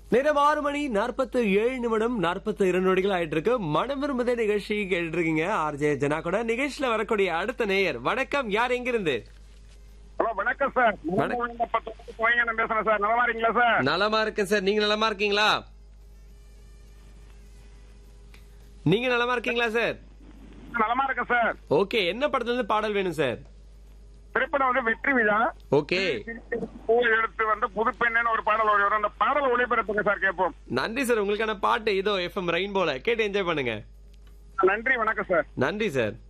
நேரம் ஆறு மணி நாற்பத்தி ஏழு நிமிடம் நாற்பத்தி இரண்டு நொடிகள் ஆயிட்டு இருக்கு மனம் விரும்புதே நிகழ்ச்சி கேட்டு இருக்கீங்க ஆர்ஜே ஜனா கூட நிகழ்ச்சியில வரக்கூடிய அடுத்த நேயர் வணக்கம் யார் எங்கிருந்து ஹலோ வணக்கம் சார் வணக்கம். கோயங்கன்னு பேசுறேன் சார் நல்லா இருக்கீங்களா சார் நலமா இருக்கேன் சார் நீங்க நலமா இருக்கீங்களா நீங்க நலமா இருக்கீங்களா சார் நலமா இருக்கேன் சார் ஓகே என்ன படத்துல இருந்து பாடல் வேணும் சார் திரைப்படம் வந்து வெற்றி விழா ஓகே பூ எடுத்து வந்து புதுப்பெண்ணு ஒரு பாடல் ஒளி வரும் அந்த பாடல் ஒளிபரப்புங்க சார் கேட்போம் நன்றி சார் உங்களுக்கான பாட்டு இதோ எஃப்எம் ரெயின்போல கேட்டு என்ஜாய் பண்ணுங்க நன்றி வணக்கம் சார் நன்றி சார்